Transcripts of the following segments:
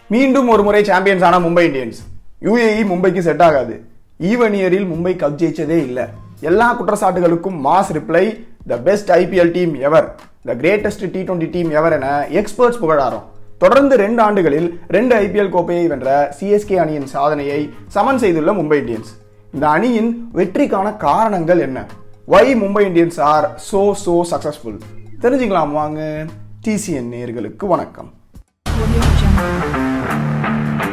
மீண்டும் ஒரு முறை சாம்பியன்ஸ் ஆன மும்பை இந்தியன்ஸ் யுஏஇ மும்பைக்கு செட் ஆகாது ஈவன் இயரில் மும்பை கப் ஜெயிச்சதே இல்லை எல்லா குற்றச்சாட்டுகளுக்கும் mass reply the best IPL team ever the greatest T twenty team ever என எக்ஸ்பர்ட்ஸ் புகழாரம் தொடர்ந்து ரெண்டு ஆண்டுகளில் ரெண்டு ஐபிஎல் கோப்பையை வென்ற சிஎஸ்கே அணியின் சாதனையை சமன் செய்துள்ள மும்பை இந்தியன்ஸ் இந்த அணியின் வெற்றிக்கான காரணங்கள் என்ன why Mumbai Indians are so so successful தெரிஞ்சுக்கலாம் வாங்க டிசிஎன் நேர்களுக்கு வணக்கம் Audio Jungle.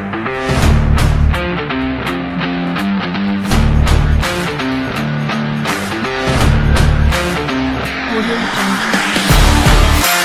Audio Jungle.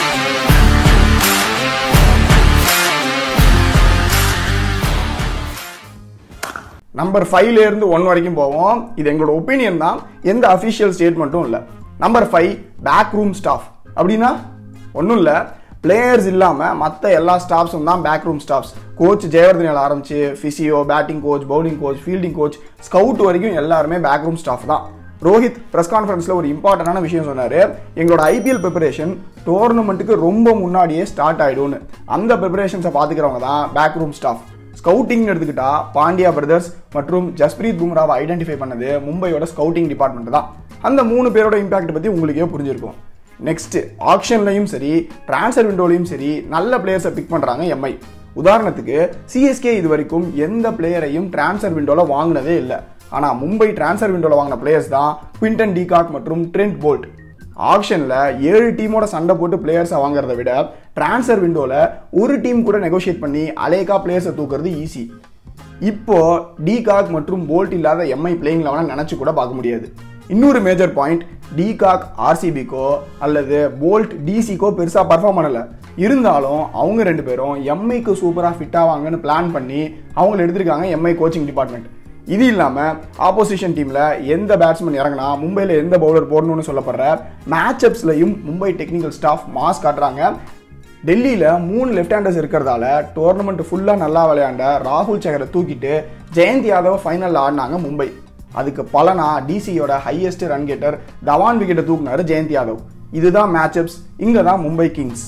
Number ஃபைவ்ல இருந்து ஒன் வரைக்கும் போவோம் இது எங்களோட ஒப்பீனியன் தான் எந்த அஃபிஷியல் ஸ்டேட்மெண்ட்டும் இல்லை number five back room staff அப்படின்னா ஒன்றும் இல்லை பிளேயர்ஸ் இல்லாமல் மற்ற எல்லா ஸ்டாஃப்ஸும் தான் பேக் ரூம் ஸ்டாஃப்ஸ் கோச் ஜெயவர்தனில் ஆரம்பிச்சு physio batting coach bowling coach fielding coach scout வரைக்கும் எல்லாருமே பேக் ரூம் ஸ்டாஃப் தான் ரோஹித் ப்ரெஸ் கான்ஃபரன்ஸில் ஒரு இம்பார்ட்டண்டான விஷயம் சொன்னார் எங்களோட ஐபிஎல் ப்ரிப்பரேஷன் டோர்னமெண்ட்டுக்கு ரொம்ப முன்னாடியே ஸ்டார்ட் ஆகிடும்னு அந்த ப்ரிப்பரேஷன்ஸை பார்த்துக்கிறவங்க தான் பேக் ரூம் ஸ்டாஃப் ஸ்கவுட்டிங் எடுத்துக்கிட்டா பாண்டியா பிரதர்ஸ் மற்றும் ஜஸ்பிரீத் பும்ராவை ஐடென்டிஃபை பண்ணது மும்பையோட ஸ்கவுட்டிங் டிபார்ட்மெண்ட் தான் அந்த மூணு பேரோட இம்பாக்ட் பற்றி உங்களுக்கே புரிஞ்சிருக்கும் நெக்ஸ்ட் ஆக்ஷன்லையும் சரி டிரான்ஸ்ஃபர் விண்டோலையும் சரி நல்ல பிளேயர்ஸை பிக் பண்ணுறாங்க எம்ஐ உதாரணத்துக்கு சிஎஸ்கே இது வரைக்கும் எந்த பிளேயரையும் டிரான்ஸ்ஃபர் விண்டோவில் வாங்கினதே இல்லை ஆனால் மும்பை டிரான்ஸ்ஃபர் விண்டோவில் வாங்கின பிளேயர்ஸ் தான் குவிண்டன் டிகாக் மற்றும் ட்ரெண்ட் போல்ட் ஆக்ஷனில் ஏழு டீமோட சண்டை போட்டு பிளேயர்ஸை வாங்குறத விட டிரான்ஸ்ஃபர் விண்டோவில் ஒரு டீம் கூட நெகோஷியேட் பண்ணி அலேகா பிளேயர்ஸை தூக்குறது ஈஸி இப்போ டிகாக் மற்றும் போல்ட் இல்லாத எம்ஐ பிளேயிங் லெவனை நினச்சி கூட பார்க்க முடியாது இன்னொரு மேஜர் பாயிண்ட் டிகாக் ஆர்சிபிக்கோ அல்லது போல்ட் டிசிக்கோ பெருசாக பர்ஃபார்ம் பண்ணலை இருந்தாலும் அவங்க ரெண்டு பேரும் எம்ஐக்கு சூப்பராக ஃபிட் ஆவாங்கன்னு பிளான் பண்ணி அவங்கள எடுத்திருக்காங்க எம்ஐ கோச்சிங் டிபார்ட்மெண்ட் இது இல்லாமல் ஆப்போசிஷன் டீமில் எந்த பேட்ஸ்மேன் இறங்கினா மும்பையில் எந்த பவுலர் போடணும்னு சொல்லப்படுற மேட்சப்ஸ்லையும் மும்பை டெக்னிக்கல் ஸ்டாஃப் மாஸ் காட்டுறாங்க டெல்லியில் மூணு லெஃப்ட் ஹேண்டர்ஸ் இருக்கிறதால டோர்னமெண்ட் ஃபுல்லாக நல்லா விளையாண்ட ராகுல் சகரை தூக்கிட்டு ஜெயந்த் யாதவ் ஃபைனலில் ஆடினாங்க மும்பை அதுக்கு பலனா டிசியோட ஹையஸ்ட் ரன் கெட்டர் தவான் விக்கெட்டை தூக்குனாரு ஜெயந்த் யாதவ் இதுதான் மேட்சப்ஸ் இங்கே தான் மும்பை கிங்ஸ்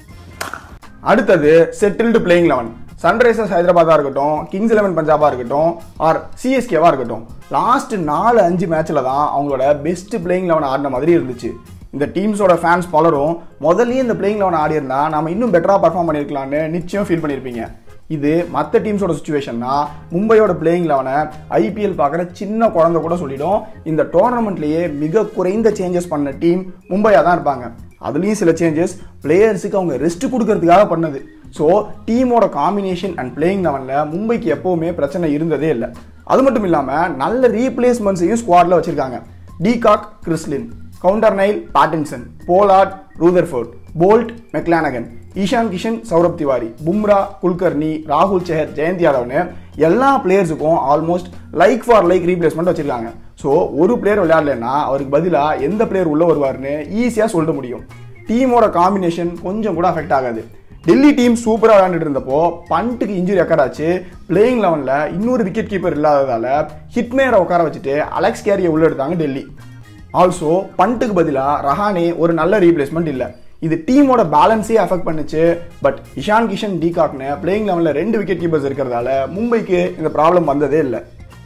அடுத்தது செட்டில்டு பிளேயிங் லெவன் சன்ரைசர்ஸ் ஹைதராபாத்தாக இருக்கட்டும் கிங்ஸ் லெவன் பஞ்சாபாக இருக்கட்டும் ஆர் சிஎஸ்கேவாக இருக்கட்டும் லாஸ்ட் நாலு அஞ்சு மேட்ச்சில் தான் அவங்களோட பெஸ்ட் பிளேயிங் லெவன் ஆடின மாதிரி இருந்துச்சு இந்த டீம்ஸோட ஃபேன்ஸ் பலரும் முதல்லயே இந்த பிளேயிங் லெவன் ஆடி இருந்தா நம்ம இன்னும் பெட்டராக பர்ஃபார்ம் பண்ணியிருக்கலாம்னு நிச்சயம் ஃபீல் பண்ணியிருப்பீங்க இது மற்ற டீம்ஸோட சுச்சுவேஷன்னா மும்பையோட பிளேயிங் லெவனை ஐபிஎல் பார்க்குற சின்ன குழந்தை கூட சொல்லிடும் இந்த டோர்னமெண்ட்லேயே மிக குறைந்த சேஞ்சஸ் பண்ண டீம் மும்பையாக தான் இருப்பாங்க அதுலேயும் சில சேஞ்சஸ் பிளேயர்ஸுக்கு அவங்க ரெஸ்ட் கொடுக்கறதுக்காக பண்ணது ஸோ டீமோட காம்பினேஷன் அண்ட் பிளேயிங் லெவனில் மும்பைக்கு எப்போவுமே பிரச்சனை இருந்ததே இல்லை அது மட்டும் இல்லாமல் நல்ல ரீப்ளேஸ்மெண்ட்ஸையும் ஸ்குவாடில் வச்சுருக்காங்க de Kock Chris Lynn Coulter Nile Pattinson Pollard Rutherford Boult McClenaghan Ishan Kishan Saurabh Tiwary Bumrah Kulkarni ராகுல் செஹர் ஜெயந்த் யாதவ்னு எல்லா பிளேயர்ஸுக்கும் almost like far like replacement வச்சிருக்காங்க ஸோ ஒரு பிளேயர் விளையாடலைன்னா அவருக்கு பதிலாக எந்த பிளேயர் உள்ள வருவார்னு ஈஸியாக சொல்லிட முடியும் டீமோட காம்பினேஷன் கொஞ்சம் கூட அஃபெக்ட் ஆகாது டெல்லி டீம் சூப்பராக விளையாண்டுட்டு இருந்தப்போ பண்ட்டுக்கு இன்ஜுரி அக்கறாச்சு பிளேயிங் லெவனில் இன்னொரு விக்கெட் கீப்பர் இல்லாததால ஹிட்மேரை உட்கார வச்சுட்டு அலெக்ஸ் கேரியை உள்ள எடுத்தாங்க டெல்லி ஆல்சோ பண்ட்டுக்கு பதிலாக ரஹானே ஒரு நல்ல ரீப்ளேஸ்மெண்ட் இல்லை இது டீமோட பேலன்ஸே அஃபெக்ட் பண்ணுச்சு பட் இஷான் கிஷன் டிகாக்னு பிளேயிங் லெவலில் ரெண்டு விக்கெட் கீப்பர்ஸ் இருக்கிறதால மும்பைக்கு இந்த ப்ராப்ளம் வந்ததே இல்லை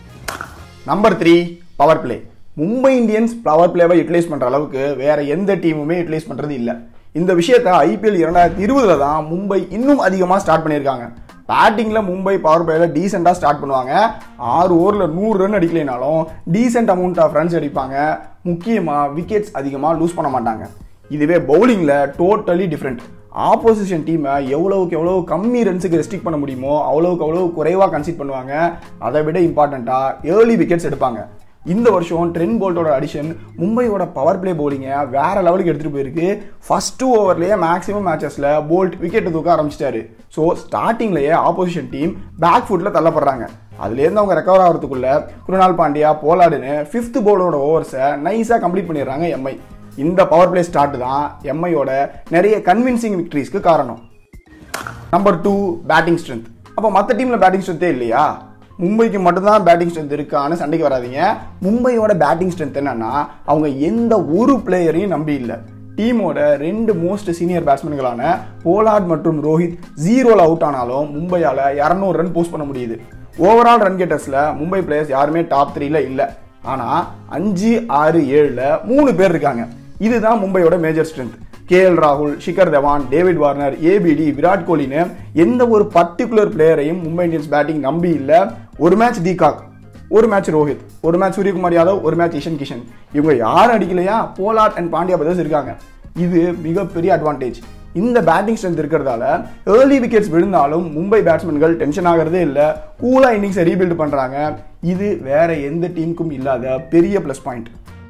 number three power play Mumbai Indians power பிளேவை யூட்டிலைஸ் பண்ணுற அளவுக்கு வேற எந்த டீமுமே யூட்டிலைஸ் பண்ணுறது இல்லை இந்த விஷயத்த ஐபிஎல் இரண்டாயிரத்தி இருபதுல தான் மும்பை இன்னும் அதிகமாக ஸ்டார்ட் பண்ணியிருக்காங்க பேட்டிங்கில் மும்பை பவர் பிளேயில் டீசெண்டாக ஸ்டார்ட் பண்ணுவாங்க ஆறு ஓவரில் நூறு ரன் அடிக்கலைனாலும் டீசென்ட் அமௌண்ட் ஆஃப் ரன்ஸ் அடிப்பாங்க முக்கியமாக விக்கெட்ஸ் அதிகமாக லூஸ் பண்ண மாட்டாங்க இதுவே பவுலிங்கில் டோட்டலி டிஃப்ரெண்ட் ஆப்போசிஷன் டீமை எவ்வளவுக்கு எவ்வளோ கம்மி ரன்ஸுக்கு ரெஸ்ட்ரிக்ட் பண்ண முடியுமோ அவ்வளவுக்கு அவ்வளோ குறைவாக கன்சிட் பண்ணுவாங்க அதை விட இம்பார்ட்டண்ட்டாக ஏர்லி விக்கெட்ஸ் எடுப்பாங்க இந்த வருஷம் ட்ரெண்ட் போல்ட்டோட அடிஷன் மும்பையோட பவர் பிளே பவுலிங்கை வேற லெவலுக்கு எடுத்துகிட்டு போயிருக்கு ஃபர்ஸ்ட் டூ ஓவர்லேயே மேக்ஸிமம் மேட்சஸில் போல்ட் விக்கெட் தூக்க ஆரம்பிச்சிட்டாரு ஸோ ஸ்டார்டிங்லேயே ஆப்போசிஷன் டீம் பேக் ஃபுட்டில் தள்ளப்படுறாங்க அதுலேருந்து அவங்க ரெக்கவர் ஆகிறதுக்குள்ள குருணால் பாண்டியா போலாடுன்னு ஃபிஃப்த் பவுலரோட ஓவர்ஸை நைஸாக கம்ப்ளீட் பண்ணிடுறாங்க எம்ஐ இந்த பவர் பிளே ஸ்டார்ட் தான் எம்ஐயோட நிறைய கன்வின்சிங் விக்டரிஸ்க்கு காரணம் நம்பர் டூ பேட்டிங் ஸ்ட்ரென்த் அப்போ மற்ற டீமில் பேட்டிங் ஸ்ட்ரென்த்தே இல்லையா மும்பைக்கு மட்டும்தான் பேட்டிங் ஸ்ட்ரென்த் இருக்கான்னு சண்டைக்கு வராதீங்க மும்பையோட பேட்டிங் ஸ்ட்ரென்த் என்னன்னா அவங்க எந்த ஒரு பிளேயரையும் நம்பி இல்லை டீமோட ரெண்டு மோஸ்ட் சீனியர் பேட்ஸ்மேன்களான போலார்ட் மற்றும் ரோஹித் ஜீரோல அவுட் ஆனாலும் மும்பையால 200 ரன் போஸ்ட் பண்ண முடியுது ஓவரால் ரன் கெட்டர்ஸ்ல மும்பை பிளேயர்ஸ் யாருமே டாப் த்ரீல இல்ல ஆனா அஞ்சு ஆறு ஏழுல மூணு பேர் இருக்காங்க இதுதான் மும்பையோட மேஜர் ஸ்ட்ரென்த் கேஎல் ராகுல் Shikhar Dhawan David Warner ABD Virat கோலின்னு எந்த ஒரு பர்டிகுலர் பிளேயரையும் மும்பை இந்தியன்ஸ் பேட்டிங் நம்பி இல்ல ஒரு மேட்ச் டிகாக் ஒரு மேட்ச் ரோஹித் ஒரு மேட்ச் சூரியகுமார் யாதவ் ஒரு மேட்ச் இஷன் கிஷன் இவங்க யாரும் அடிக்கலையா போலாட் அண்ட் பாண்டியா பிரதர்ஸ் இருக்காங்க இது மிகப்பெரிய அட்வான்டேஜ் இந்த பேட்டிங் ஸ்ட்ரென்த் இருக்கிறதால ஏர்லி விக்கெட்ஸ் விழுந்தாலும் மும்பை பேட்ஸ்மேன்கள் டென்ஷன் ஆகிறதே இல்லை கூலாக இன்னிங்ஸை ரீபில்ட் பண்ணுறாங்க இது வேற எந்த டீமுக்கும் இல்லாத பெரிய plus point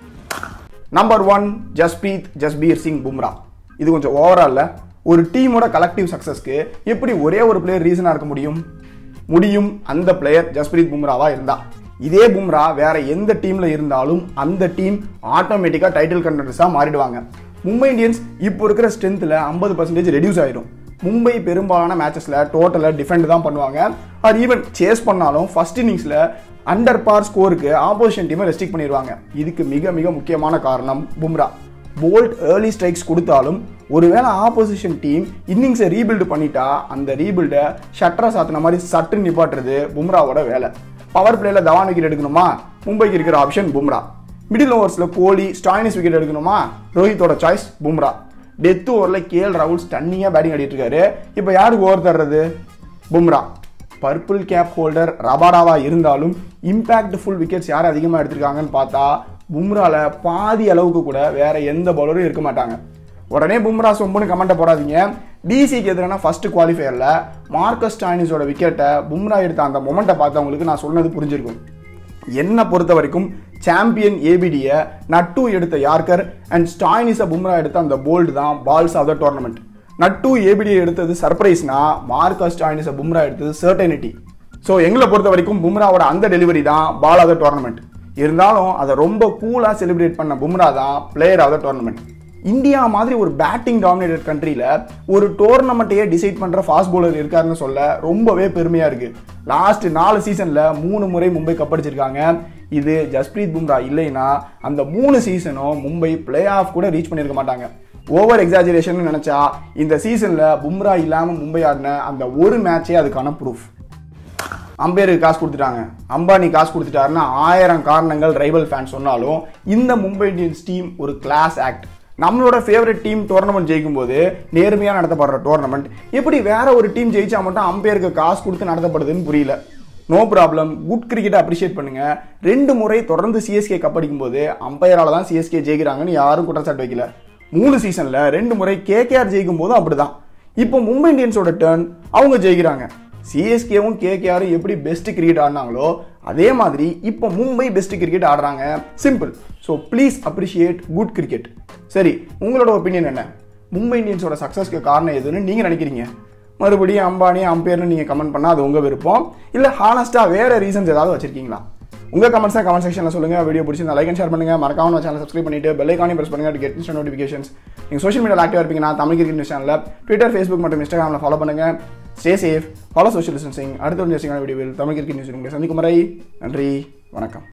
number one Jaspreet Jasbir Singh Bumrah இது கொஞ்சம் ஓவரால்ல ஒரு டீமோட கலெக்டிவ் சக்சஸ்க்கு எப்படி ஒரே ஒரு பிளேயர் ரீசனாக இருக்க முடியும் முடியும் அந்த பிளேயர் ஜஸ்பிரீத் பும்ராவா இருந்தா இதே பும்ரா வேற எந்த டீம்ல இருந்தாலும் அந்த டீம் ஆட்டோமேட்டிக்கா டைட்டில் கண்டர்ஸா மாறிடுவாங்க மும்பை இந்தியன்ஸ் இப்போ இருக்கிற ஸ்ட்ரென்த்ல ஐம்பது பர்சன்டேஜ் ரெடியூஸ் ஆயிடும் மும்பை பெரும்பாலான மேட்சஸ்ல டோட்டலா டிஃபெண்ட் தான் பண்ணுவாங்க ஆர் ஈவன் சேஸ் பண்ணாலும் ஃபர்ஸ்ட் இன்னிங்ஸ்ல அண்டர் பார் ஸ்கோருக்கு ஆப்போசிஷன் டீமை ரெஸ்ட்ரிக்ட் பண்ணிடுவாங்க இதுக்கு மிக மிக முக்கியமான காரணம் பும்ரா போல்ட் ஏர்லி ஸ்ட்ரைக்ஸ் கொடுத்தாலும் ஒருவேளை ஆப்போசிஷன் டீம் இன்னிங்ஸை ரீபில்டு பண்ணிட்டா அந்த ரீபில்டை ஷட்டரை சாத்தின மாதிரி சட்டு நிப்பாட்டுறது பும்ராவோட வேலை பவர் பிளேல தவான் விக்கெட் எடுக்கணுமா மும்பைக்கு இருக்கிற ஆப்ஷன் பும்ரா மிடில் ஓவர்ஸில் கோலி ஸ்டாயினிஸ் விக்கெட் எடுக்கணுமா ரோஹித்தோட சாய்ஸ் பும்ரா டெத் ஓவரில் கேஎல் ராகுல் ஸ்டன்னிங்காக பேட்டிங் ஆடிட்டு இருக்காரு இப்போ யாருக்கு ஓவர் தர்றது பும்ரா பர்பிள் கேப் ஹோல்டர் ரபாடாவா இருந்தாலும் இம்பாக்ட் ஃபுல் விக்கெட்ஸ் யார் அதிகமாக எடுத்திருக்காங்கன்னு பார்த்தா பும்ரால பாதி அளவுக்கு கூட வேற எந்த பவுலரும் இருக்க மாட்டாங்க உடனே பும்ரா சொம்புன்னு கமெண்ட்டை போடாதீங்க டிசிக்கு எதிரான ஃபர்ஸ்ட் குவாலிஃபயரில் மார்க்கஸ் ஸ்டாயினிஸோட விக்கெட்டை பும்ரா எடுத்த அந்த மொமெண்ட்டை பார்த்தவங்களுக்கு நான் சொன்னது புரிஞ்சிருக்கும் என்னை பொறுத்த வரைக்கும் சாம்பியன் ஏபிடியை நட்டு எடுத்த யார்கர் அண்ட் ஸ்டாயினிஸை பும்ரா எடுத்த அந்த போல்டு தான் பால்ஸ் ஆஃப் த டோர்னமெண்ட் நட்டு ஏபிடியை எடுத்தது சர்ப்ரைஸ்னா மார்க்கஸ் ஸ்டாயினிஸை பும்ரா எடுத்தது சர்டனிட்டி ஸோ எங்களை பொறுத்த வரைக்கும் பும்ராவோட அந்த டெலிவரி தான் பால் ஆஃப் த டோர்னமெண்ட் இருந்தாலும் அதை ரொம்ப கூலாக செலிப்ரேட் பண்ண பும்ரா தான் player of the tournament India மாதிரி ஒரு பேட்டிங் டாமினேட்டட் கண்ட்ரியில் ஒரு டோர்னமெண்ட்டையே டிசைட் பண்ணுற ஃபாஸ்ட் bowler இருக்காருன்னு சொல்ல ரொம்பவே பெருமையாக இருக்குது லாஸ்ட் நாலு சீசனில் மூணு முறை மும்பை கப்படிச்சிருக்காங்க இது ஜஸ்பிரீத் பும்ரா இல்லைன்னா அந்த மூணு சீசனும் மும்பை பிளே ஆஃப் கூட ரீச் பண்ணியிருக்க மாட்டாங்க ஓவர் எக்ஸாஜரேஷன் நினச்சா இந்த சீசனில் பும்ரா இல்லாமல் மும்பை ஆடின அந்த ஒரு மேட்சே அதுக்கான ப்ரூஃப் அம்பேருக்கு காசு கொடுத்துட்டாங்க அம்பானி காசு கொடுத்துட்டாருன்னா ஆயிரம் காரணங்கள் ரைவல் ஃபேன் சொன்னாலும் இந்த மும்பை இந்தியன்ஸ் டீம் ஒரு கிளாஸ் ஆக்ட் நம்மளோட ஃபேவரட் டீம் டோர்னமெண்ட் ஜெயிக்கும் போது நேர்மையாக நடத்தப்படுற டோர்னமெண்ட் எப்படி வேற ஒரு டீம் ஜெயிச்சா மட்டும் அம்பேருக்கு காசு கொடுத்து நடத்தப்படுதுன்னு புரியல நோ ப்ராப்ளம் குட் கிரிக்கெட்டை அப்ரிஷியேட் பண்ணுங்க ரெண்டு முறை தொடர்ந்து சிஎஸ்கே கப் அடிக்கும் போது அம்பையரால தான் சிஎஸ்கே ஜெயிக்கிறாங்கன்னு யாரும் குற்றச்சாட்டு வைக்கல மூணு சீசன்ல ரெண்டு முறை கேகேஆர் ஜெயிக்கும் போதும் அப்படிதான் இப்போ மும்பை இந்தியன்ஸோட டர்ன் அவங்க ஜெயிக்கிறாங்க சிஎஸ்கேவும் கேகேஆரும் எப்படி பெஸ்ட் கிரிக்கெட் ஆடினாங்களோ அதே மாதிரி இப்போ மும்பை பெஸ்ட் கிரிக்கெட் ஆடுறாங்க simple so please appreciate good cricket சரி உங்களோட ஒப்பீனியன் என்ன மும்பை இந்தியன்ஸோட சக்ஸஸ்க்கு காரணம் எதுன்னு நீங்கள் நினைக்கிறீங்க மறுபடியும் அம்பானி அம்பேர்னு நீங்கள் கமெண்ட் பண்ணால் அது உங்கள் விருப்பம் இல்லை ஹானஸ்ட்டாக வேறு ரீசன்ஸ் ஏதாவது வச்சிருக்கீங்களா உங்கள் கமெண்ட்ஸ் கமெண்ட் செக்ஷனில் சொல்லுங்கள் வீடியோ பிடிச்சிருந்தா லைக் அண்ட் ஷேர் பண்ணுங்கள் மறக்காம நம்ம சேனல் சப்ஸ்கிரைப் பண்ணிட்டு பெல் ஐக்கானே பிரஸ் பண்ணுங்க கெட் இன்ஸ்ட் நோட்டிஃபிகேஷன்ஸ் நீங்கள் சோஷியல் மீடியா ஆக்டிவாக இருப்பீங்கன்னா தமிழ் கிரிக்கெட் நியூஸ் சேனலில் ட்விட்டர் ஃபேஸ்புக் மற்றும் இன்ஸ்டாகிராமில் ஃபாலோ பண்ணுங்கள் stay safe follow social distancing அடுத்த ஒரு நியூஸிங்கான வீடியோவில் தமிழ் கிரிக்கெட் நியூஸ் உங்களை சந்திக்கும் வரை நன்றி வணக்கம்